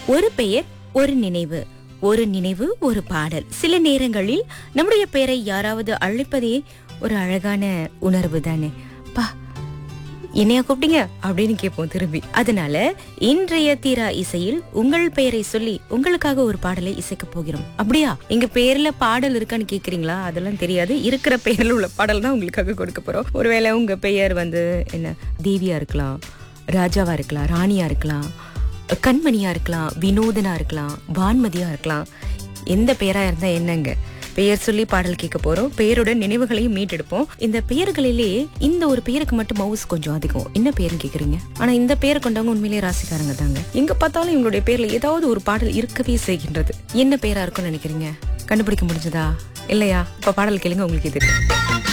ஒரு பெயர் ஒரு நினைவு ஒரு நினைவு ஒரு பாடல் சில நேரங்களில் நம்முடைய பெயரை யாராவது அழைப்பதே ஒரு அழகான உணர்வு தானே பா என்னையா கூப்பிட்டீங்க அப்படின்னு கேட்போம் திரும்பி அதனால இன்றைய தீரா இசையில் உங்கள் பெயரை சொல்லி உங்களுக்காக ஒரு பாடலை இசைக்க போகிறோம் அப்படியா எங்க பேர்ல பாடல் இருக்கான்னு கேக்குறீங்களா அதெல்லாம் தெரியாது இருக்கிற பெயர்ல உள்ள பாடல் தான் உங்களுக்காக கொடுக்க போறோம் ஒருவேளை உங்க பெயர் வந்து என்ன தேவியா இருக்கலாம் ராஜாவா இருக்கலாம் ராணியா இருக்கலாம் கண்மணியா இருக்கலாம் வினோதனா இருக்கலாம் வான்மதியா இருக்கலாம் எந்த பெயரா இருந்தா என்னங்க பெயர் சொல்லி பாடல் கேட்க போறோம் பெயருடன் நினைவுகளையும் மீட்டெடுப்போம் இந்த பெயர்களிலே இந்த ஒரு பெயருக்கு மட்டும் மவுஸ் கொஞ்சம் அதிகம் என்ன பெயர்னு கேக்குறீங்க ஆனா இந்த பெயர் கொண்டவங்க உண்மையிலேயே ராசிக்காரங்க தாங்க எங்க பார்த்தாலும் இவங்களுடைய பேர்ல ஏதாவது ஒரு பாடல் இருக்கவே செய்கின்றது என்ன பெயரா இருக்கும்னு நினைக்கிறீங்க கண்டுபிடிக்க முடிஞ்சதா இல்லையா இப்ப பாடல் கேளுங்க உங்களுக்கு தெரியும்